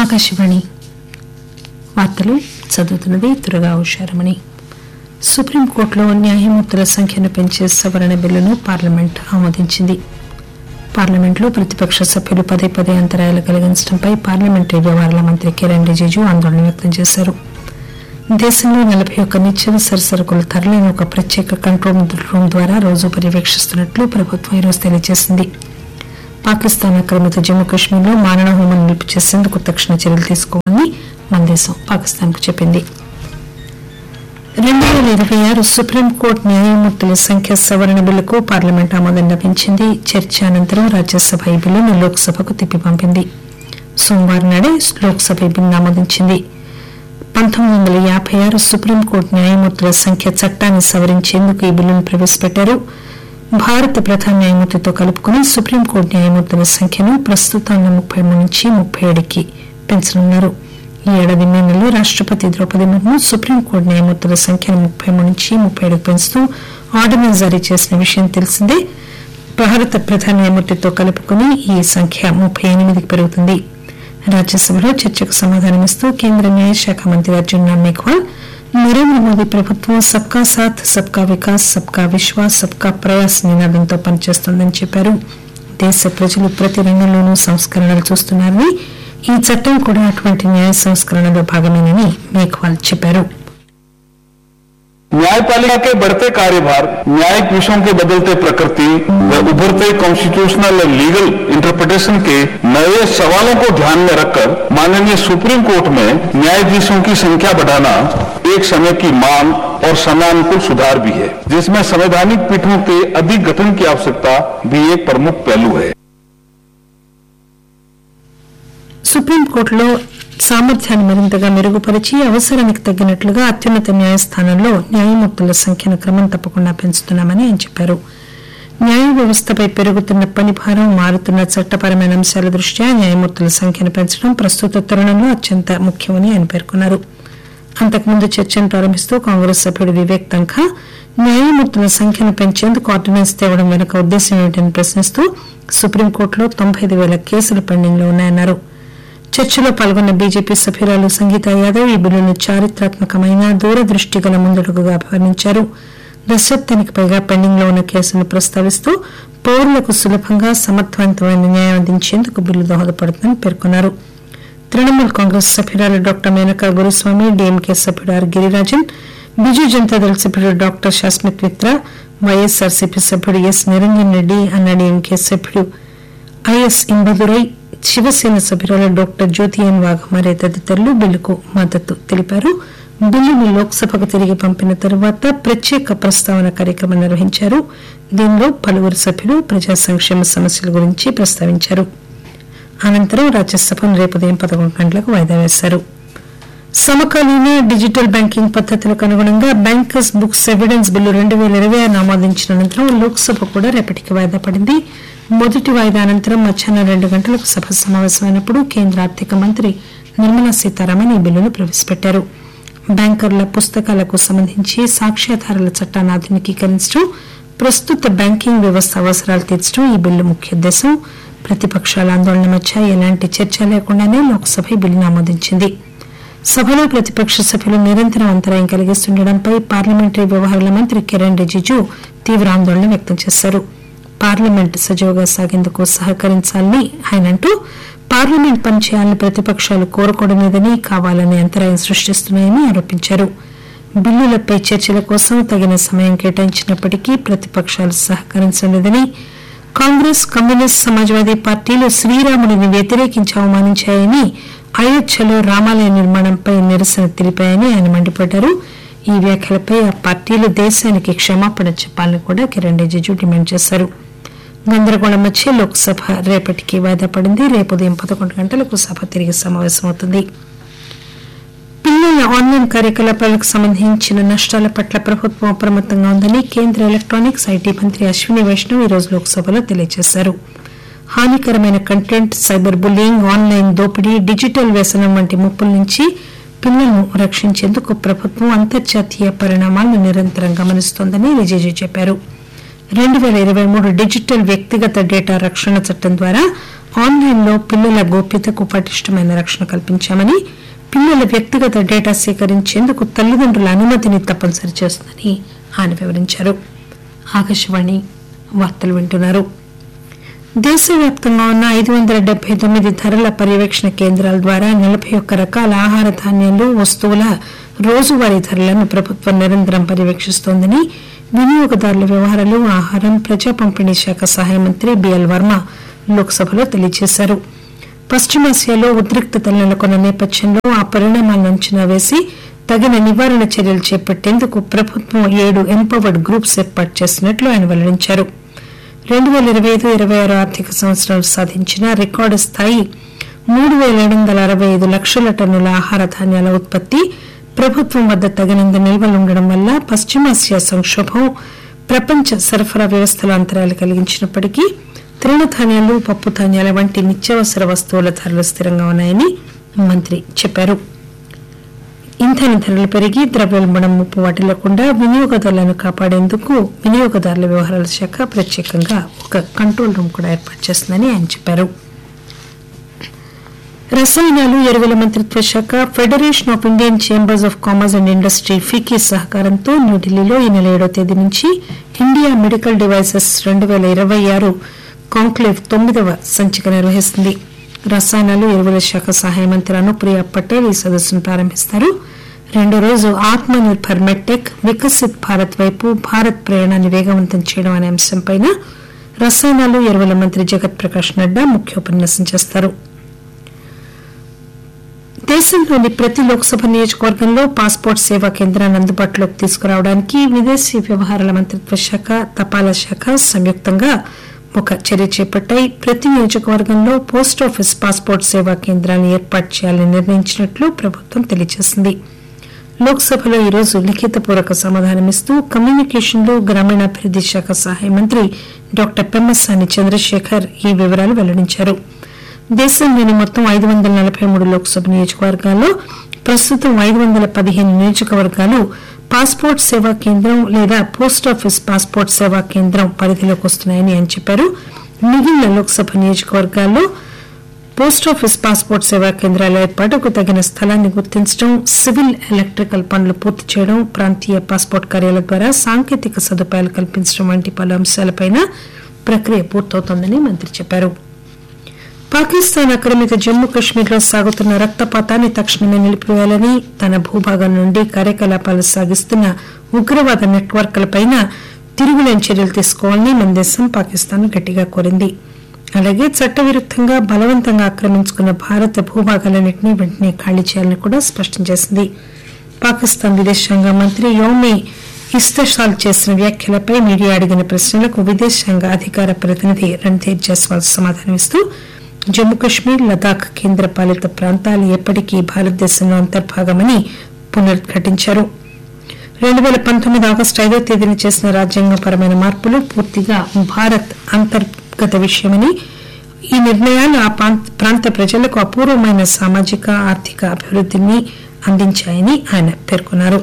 ఆకాశవాణి వార్తలు చదువుతున్నది దుర్గా ఉషారమణి సుప్రీంకోర్టులో న్యాయమూర్తుల సంఖ్యను పెంచే సవరణ బిల్లును పార్లమెంట్ ఆమోదించింది పార్లమెంట్లో ప్రతిపక్ష సభ్యులు పదే పదే అంతరాయాలు కలిగించడంపై పార్లమెంటరీ వ్యవహారాల మంత్రి కిరణ్ రిజిజు ఆందోళన వ్యక్తం చేశారు దేశంలో నలభై ఒక్క నిత్యావసర సరుకుల ధరలను ఒక ప్రత్యేక కంట్రోల్ రూమ్ ద్వారా రోజు పర్యవేక్షిస్తున్నట్లు ప్రభుత్వం ఈరోజు తెలియజేసింది పాకిస్తాన్ ఆక్రమిత జమ్మూ కాశ్మీర్లో మారణ హోమం నిలుపు చేసేందుకు తక్షణ చర్యలు తీసుకోవాలని మన దేశం పాకిస్తాన్కు చెప్పింది రెండు వేల ఇరవై ఆరు సుప్రీంకోర్టు న్యాయమూర్తుల సంఖ్య సవరణ బిల్లుకు పార్లమెంట్ ఆమోదం లభించింది చర్చ అనంతరం రాజ్యసభ ఈ బిల్లును లోక్సభకు తిప్పి పంపింది సోమవారం నాడే లోక్సభ ఈ బిల్లును ఆమోదించింది పంతొమ్మిది వందల యాభై ఆరు సుప్రీంకోర్టు న్యాయమూర్తుల సంఖ్య చట్టాన్ని సవరించేందుకు ఈ బిల్లును ప్రవేశపెట్టారు భారత ప్రధాన న్యాయమూర్తితో కలుపుకుని సుప్రీంకోర్టు న్యాయమూర్తుల సంఖ్యను ప్రస్తుతం ఉన్న ముప్పై మూడు నుంచి ముప్పై ఏడుకి పెంచనున్నారు ఈ ఏడాది మే నెలలో రాష్టపతి ద్రౌపది ముర్ము సుప్రీంకోర్టు న్యాయమూర్తుల సంఖ్యను ముప్పై మూడు నుంచి ముప్పై ఏడుకు పెంచుతూ ఆర్డినెన్స్ జారీ చేసిన విషయం తెలిసిందే భారత ప్రధాన న్యాయమూర్తితో కలుపుకుని ఈ సంఖ్య ముప్పై ఎనిమిదికి పెరుగుతుంది రాజ్యసభలో చర్చకు సమాధానమిస్తూ కేంద్ర న్యాయశాఖ మంత్రి అర్జున్ రామ్ మేఘ్వాల్ నరేంద్ర మోదీ ప్రభుత్వం సబ్కా సాథ్ సబ్కా వికాస్ సబ్కా విశ్వాస్ సబ్కా ప్రయాస్ నినాదంతో పనిచేస్తోందని చెప్పారు దేశ ప్రజలు ప్రతి రంగంలోనూ సంస్కరణలు చూస్తున్నారని ఈ చట్టం కూడా అటువంటి న్యాయ సంస్కరణలో భాగమేనని మేఘ్వాల్ చెప్పారు न्यायपालिका के बढ़ते कार्यभार न्यायिक विषयों के बदलते प्रकृति व उभरते कॉन्स्टिट्यूशनल और लीगल इंटरप्रिटेशन के नए सवालों को ध्यान में रखकर माननीय सुप्रीम कोर्ट में न्यायाधीशों की संख्या बढ़ाना एक समय की मांग और समयानुकूल सुधार भी है जिसमें संवैधानिक पीठों के अधिक गठन की आवश्यकता भी एक प्रमुख पहलू है సుప్రీంకోర్టులో సామర్థ్యాన్ని మరింతగా మెరుగుపరిచి అవసరానికి తగ్గినట్లుగా అత్యున్నత న్యాయస్థానంలో న్యాయమూర్తుల సంఖ్యను క్రమం తప్పకుండా పెంచుతున్నామని ఆయన చెప్పారు న్యాయ వ్యవస్థపై పెరుగుతున్న పనిభారం మారుతున్న చట్టపరమైన అంశాల దృష్ట్యా న్యాయమూర్తుల సంఖ్యను పెంచడం ప్రస్తుత తరుణంలో అత్యంత ముఖ్యమని ఆయన పేర్కొన్నారు అంతకుముందు చర్చను ప్రారంభిస్తూ కాంగ్రెస్ సభ్యుడు వివేక్ తంఖా న్యాయమూర్తుల సంఖ్యను పెంచేందుకు ఆర్డినెన్స్ తేవడం వెనుక ఉద్దేశం ఏమిటని ప్రశ్నిస్తూ సుప్రీంకోర్టులో తొంభై ఐదు వేల కేసులు పెండింగ్ లో ఉన్నాయన్నారు చర్చలో పాల్గొన్న బీజేపీ సభ్యురాలు సంగీత యాదవ్ ఈ బిల్లును చారిత్రాత్మకమైన దూరదృష్టి గల ముందడుగుగా అభివర్ణించారు దశాబ్దానికి పైగా పెండింగ్ లో ఉన్న కేసులను ప్రస్తావిస్తూ పౌరులకు సులభంగా సమర్థవంతమైన న్యాయం అందించేందుకు బిల్లు దోహదపడుతుందని పేర్కొన్నారు తృణమూల్ కాంగ్రెస్ సభ్యురాలు డాక్టర్ మేనకా గురుస్వామి డీఎంకే సభ్యుడు ఆర్ గిరిరాజన్ బిజు జనతాదళ సభ్యుడు డాక్టర్ శాస్మిత్ మిత్ర వైఎస్ఆర్సీపీ సభ్యుడు ఎస్ నిరంజన్ రెడ్డి అన్నాడీఎంకే సభ్యుడు ఐఎస్ ఇంబదురై శివసేన సభ్యురాలు డాక్టర్ జ్యోతి ఎన్ వాఘమారే తదితరులు బిల్లుకు మద్దతు తెలిపారు బిల్లును లోక్సభకు తిరిగి పంపిన తరువాత ప్రత్యేక ప్రస్తావన కార్యక్రమం నిర్వహించారు దీనిలో పలువురు సభ్యులు ప్రజా సంక్షేమ సమస్యల గురించి ప్రస్తావించారు అనంతరం రాజ్యసభను రేపు ఉదయం పదకొండు గంటలకు వాయిదా వేశారు సమకాలీన డిజిటల్ బ్యాంకింగ్ పద్దతులకు అనుగుణంగా బ్యాంకర్స్ బుక్స్ ఎవిడెన్స్ బిల్లు రెండు వేల ఇరవై ఆరును ఆమోదించిన అనంతరం లోక్సభ కూడా రేపటికి వాయిదా పడింది మొదటి వాయిదా అనంతరం మధ్యాహ్నం రెండు గంటలకు సభ సమావేశమైనప్పుడు కేంద్ర ఆర్థిక మంత్రి నిర్మలా సీతారామన్ ఈ బిల్లును ప్రవేశపెట్టారు బ్యాంకర్ల పుస్తకాలకు సంబంధించి సాక్ష్యాధారాల చట్టాన్ని ఆధునికీకరించడం ప్రస్తుత బ్యాంకింగ్ వ్యవస్థ అవసరాలు తీర్చడం ఈ బిల్లు ముఖ్య ఉద్దేశం ప్రతిపక్షాల ఆందోళన మధ్య ఎలాంటి చర్చ లేకుండానే లోక్సభ ఈ బిల్లును ఆమోదించింది సభలో ప్రతిపక్ష సభ్యులు నిరంతరం అంతరాయం కలిగిస్తుండటంపై పార్లమెంటరీ వ్యవహారాల మంత్రి కిరణ్ రిజిజు తీవ్ర ఆందోళన వ్యక్తం చేశారు పార్లమెంట్ సజావుగా సాగేందుకు సహకరించాలని ఆయన అంటూ పార్లమెంట్ పనిచేయాలని ప్రతిపక్షాలు కోరుకోవడం లేదని కావాలని అంతరాయం సృష్టిస్తున్నాయని ఆరోపించారు బిల్లులపై చర్చల కోసం తగిన సమయం కేటాయించినప్పటికీ ప్రతిపక్షాలు సహకరించడం లేదని కాంగ్రెస్ కమ్యూనిస్ట్ సమాజ్వాదీ పార్టీలు శ్రీరాముడిని వ్యతిరేకించి అవమానించాయని అయోధ్యలో రామాలయ నిర్మాణంపై నిరసన తెలిపాయని ఆయన మండిపడ్డారు ఈ వ్యాఖ్యలపై ఆ పార్టీలు దేశానికి క్షమాపణ చెప్పాలని కూడా కిరణ్ రిజిజు డిమాండ్ చేశారు గందరగోళం మధ్య లోక్సభ రేపటికి వాయిదా పడింది రేపు ఉదయం పదకొండు గంటలకు సభ తిరిగి సమావేశమవుతుంది పిల్లల ఆన్లైన్ కార్యకలాపాలకు సంబంధించిన నష్టాల పట్ల ప్రభుత్వం అప్రమత్తంగా ఉందని కేంద్ర ఎలక్ట్రానిక్స్ ఐటీ మంత్రి అశ్విని వైష్ణవ్ ఈరోజు లోక్సభలో తెలియజేశారు హానికరమైన కంటెంట్ సైబర్ బుల్లింగ్ ఆన్లైన్ దోపిడీ డిజిటల్ వ్యసనం వంటి ముప్పుల నుంచి పిల్లలను రక్షించేందుకు ప్రభుత్వం అంతర్జాతీయ పరిణామాలను నిరంతరం గమనిస్తోందని రిజిజు చెప్పారు రెండు పేల ఇరవై మూడు డిజిటల్ వ్యక్తిగత డేటా రక్షణ చట్టం ద్వారా ఆన్లైన్లో పిల్లల గోప్యతకు పటిష్టమైన రక్షణ కల్పించామని పిల్లల వ్యక్తిగత డేటా సేకరించేందుకు తల్లిదండ్రుల అనుమతిని తప్పనిసరి చేస్తుందని ఆయన వివరించారు ఆకాశవాణి వార్తలు వింటున్నారు దేశవ్యాప్తంగా ఉన్న ఐదు వందల డెబ్బై తొమ్మిది ధరల పర్యవేక్షణ కేంద్రాల ద్వారా నలభై ఒక్క రకాల ఆహార ధాన్యాలు వస్తువుల రోజువారీ ధరలను ప్రభుత్వం నిరంతరం పర్యవేక్షిస్తోందని వినియోగదారుల వ్యవహారాలు ఆహారం ప్రజా పంపిణీ శాఖ సహాయ మంత్రి బిఎల్ వర్మ లోక్సభలో తెలియజేశారు పశ్చిమాసియాలో ఉద్రిక్తతలు నెలకొన్న నేపథ్యంలో ఆ పరిణామాలను అంచనా వేసి తగిన నివారణ చర్యలు చేపట్టేందుకు ప్రభుత్వం ఏడు ఎంపవర్డ్ గ్రూప్స్ ఏర్పాటు చేసినట్లు ఆయన వెల్లడించారు రెండు పేల ఇరవై ఐదు ఇరవై ఆరు ఆర్థిక సంవత్సరం సాధించిన రికార్డు స్థాయి మూడు పేల ఏడు వందల అరవై ఐదు లక్షల టన్నుల ఆహార ధాన్యాల ఉత్పత్తి ప్రభుత్వం వద్ద తగినంత నిల్వలు ఉండడం వల్ల పశ్చిమాసియా సంక్షోభం ప్రపంచ సరఫరా వ్యవస్థలో అంతరాయాలు కలిగించినప్పటికీ తృణధాన్యాలు పప్పు ధాన్యాల వంటి నిత్యావసర వస్తువుల ధరలు స్థిరంగా ఉన్నాయని మంత్రి చెప్పారు ఇంధన ధరలు పెరిగి ద్రవ్యోల్బణం ముప్పు వాటిల్లకుండా వినియోగదారులను కాపాడేందుకు వినియోగదారుల వ్యవహారాల శాఖ ప్రత్యేకంగా ఒక కంట్రోల్ రూమ్ కూడా ఏర్పాటు చేస్తుందని ఆయన చెప్పారు రసాయనాలు ఎరువుల మంత్రిత్వ శాఖ federation of Indian chambers of commerce and industry FICCI సహకారంతో న్యూఢిల్లీలో ఈ నెల ఏడో తేదీ నుంచి ఇండియా మెడికల్ డివైసెస్ రెండు పేల ఇరవై ఆరు కాంక్లేవ్ తొమ్మిదవ సంచిక నిర్వహిస్తుంది రసాయనాలు ఎరువుల శాఖ సహాయ మంత్రి అనుప్రియ పటేల్ ఈ సదస్సును ప్రారంభిస్తారు రెండో రోజు ఆత్మ నిర్భర్ మెట్టెక్ వికసిత్ భారత్ వైపు భారత్ ప్రయాణాన్ని వేగవంతం చేయడం అనే అంశంపై రసాయనాలు ఎరువుల మంత్రి జగత్ ప్రకాష్ నడ్డా ముఖ్యోపన్యాసం చేస్తారు దేశంలోని ప్రతి లోక్సభ నియోజకవర్గంలో పాస్పోర్ట్ సేవా కేంద్రాన్ని అందుబాటులోకి తీసుకురావడానికి విదేశీ వ్యవహారాల మంత్రిత్వ శాఖ తపాలా శాఖ సంయుక్తంగా ఒక చర్య చేపట్టాయి ప్రతి నియోజకవర్గంలో పోస్టాఫీస్ పాస్పోర్ట్ సేవా కేంద్రాన్ని ఏర్పాటు చేయాలని నిర్ణయించినట్లు ప్రభుత్వం తెలియజేసింది లోక్సభలో ఈరోజు లిఖితపూర్వక సమాధానమిస్తూ కమ్యూనికేషన్లు గ్రామీణాభివృద్ది శాఖ సహాయ మంత్రి డాక్టర్ పెమ్మసాని చంద్రశేఖర్ ఈ వివరాలు వెల్లడించారు దేశంలోని మొత్తం ఐదు వందల నలభై మూడు లోక్సభ నియోజకవర్గాల్లో ప్రస్తుతం ఐదు వందల పదిహేను నియోజకవర్గాలు పాస్పోర్ట్ సేవా కేంద్రం లేదా పోస్టాఫీస్ పాస్పోర్ట్ సేవా కేంద్రం పరిధిలోకి వస్తున్నాయని ఆయన చెప్పారు మిగిలిన లోక్సభ నియోజకవర్గాల్లో పోస్టాఫీస్ పాస్పోర్ట్ సేవా కేంద్రాల ఏర్పాటుకు తగిన స్థలాన్ని గుర్తించడం సివిల్ ఎలక్ట్రికల్ పనులు పూర్తి చేయడం ప్రాంతీయ పాస్పోర్ట్ కార్యాలయం ద్వారా సాంకేతిక సదుపాయాలు కల్పించడం వంటి పలు అంశాలపై ప్రక్రియ పూర్తవుతోందని మంత్రి చెప్పారు పాకిస్తాన్ ఆక్రమిత జమ్మూ కశ్మీర్లో సాగుతున్న రక్తపాతాన్ని తక్షణమే నిలిపివేయాలని తన భూభాగం నుండి కార్యకలాపాలు సాగిస్తున్న ఉగ్రవాద నెట్వర్క్లపై తిరుగులేని చర్యలు తీసుకోవాలని మన దేశం పాకిస్తాన్ గట్టిగా కోరింది అలాగే చట్టవిరుద్దంగా బలవంతంగా ఆక్రమించుకున్న భారత భూభాగాలన్నింటినీ వెంటనే ఖాళీ చేయాలని కూడా స్పష్టం చేసింది పాకిస్తాన్ విదేశాంగ మంత్రి యోమి ఇస్తషాల్ చేసిన వ్యాఖ్యలపై మీడియా అడిగిన ప్రశ్నలకు విదేశాంగ అధికార ప్రతినిధి రణ్ధీర్ జైస్వాల్ సమాధానమిస్తూ జమ్మూ కశ్మీర్ లదాఖ్ కేంద్ర పాలిత ప్రాంతాలు ఎప్పటికీ భారతదేశంలో అంతర్భాగమని పునరుద్ఘాటించారు రెండు పేల పంతొమ్మిది ఆగస్టు ఐదో తేదీన చేసిన రాజ్యాంగపరమైన మార్పులు పూర్తిగా భారత్ అంతర్గత విషయమని ఈ నిర్ణయాలు ఆ ప్రాంత- ప్రాంత ప్రజలకు అపూర్వమైన సామాజిక ఆర్థిక అభివృద్ధిని అందించాయని ఆయన పేర్కొన్నారు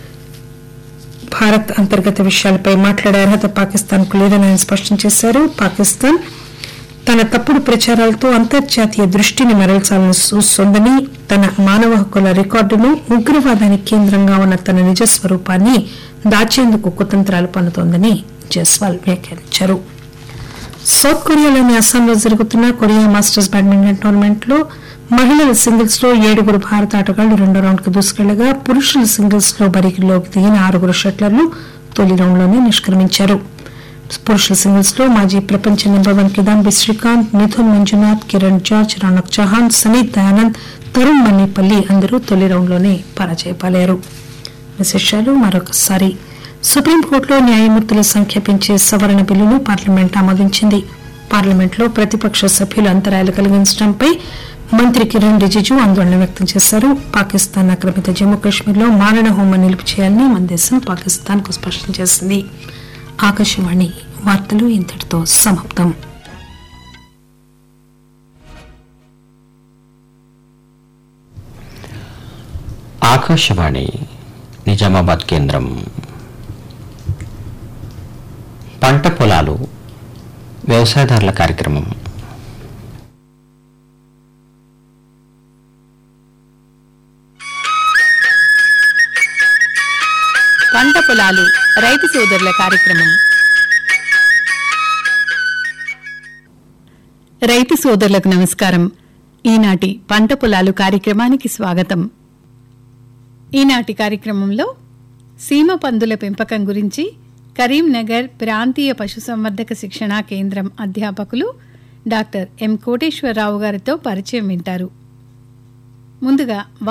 భారత్ అంతర్గత విషయాలపై మాట్లాడే అర్హత పాకిస్తాన్ కు లేదని ఆయన స్పష్టం చేశారు పాకిస్తాన్ తన తప్పుడు ప్రచారాలతో అంతర్జాతీయ దృష్టిని మరల్చాలని చూస్తోందని తన మానవ హక్కుల రికార్డును ఉగ్రవాదానికి కేంద్రంగా ఉన్న తన నిజ స్వరూపాన్ని దాచేందుకు కుతంత్రాలు పన్నుతోందని జైస్వాల్ వ్యాఖ్యానించారు సౌత్ కొరియాలోని అస్సాంలో జరుగుతున్న కొరియా మాస్టర్స్ బ్యాడ్మింటన్ టోర్నమెంట్ లో మహిళల సింగిల్స్ లో ఏడుగురు భారత ఆటగాళ్లు రెండో రౌండ్ కు దూసుకెళ్లగా పురుషుల సింగిల్స్ లో బరికిలోకి దిగిన ఆరుగురు షట్లర్లు తొలి రౌండ్ లోనే నిష్క్రమించారు పురుషుల సింగిల్స్ లో మాజీ ప్రపంచ నెంబర్ వన్ కిదాంబి శ్రీకాంత్ మిథున్ మంజునాథ్ కిరణ్ జార్జ్ రాణక్ చౌహాన్ సనీత్ దయానంద్ తరుణ్ మన్నిపల్లి అందరూ తొలి రౌండ్ లోనే పరాజయపాలయ్యారు విశేషాలు మరొకసారి సుప్రీంకోర్టులో న్యాయమూర్తుల సంఖ్య పెంచే సవరణ బిల్లును పార్లమెంట్ ఆమోదించింది పార్లమెంట్లో ప్రతిపక్ష సభ్యులు అంతరాయాలు కలిగించడంపై మంత్రి కిరణ్ రిజిజు ఆందోళన వ్యక్తం చేశారు పాకిస్తాన్ ఆక్రమిత జమ్మూ కాశ్మీర్లో మారణ హోమం నిలుపు చేయాలని మన దేశం పాకిస్తాన్ కు స్పష్టం చేసింది ఆకాశవాణి వార్తలు ఇంతటితో సమాప్తం ఆకాశవాణి నిజామాబాద్ కేంద్రం పంట పొలాలు వ్యవసాయదారుల కార్యక్రమం పంట పొలాలు రైతు సోదరుల కార్యక్రమం రైతు సోదరులకు నమస్కారం ఈనాటి పంట పొలాలు కార్యక్రమానికి స్వాగతం ఈనాటి కార్యక్రమంలో సీమ పందుల పెంపకం గురించి కరీంనగర్ ప్రాంతీయ పశుసంవర్ధక శిక్షణా కేంద్రం అధ్యాపకులు డాక్టర్ ఎం కోటేశ్వరరావు గారితో పరిచయం వింటారు ముందుగా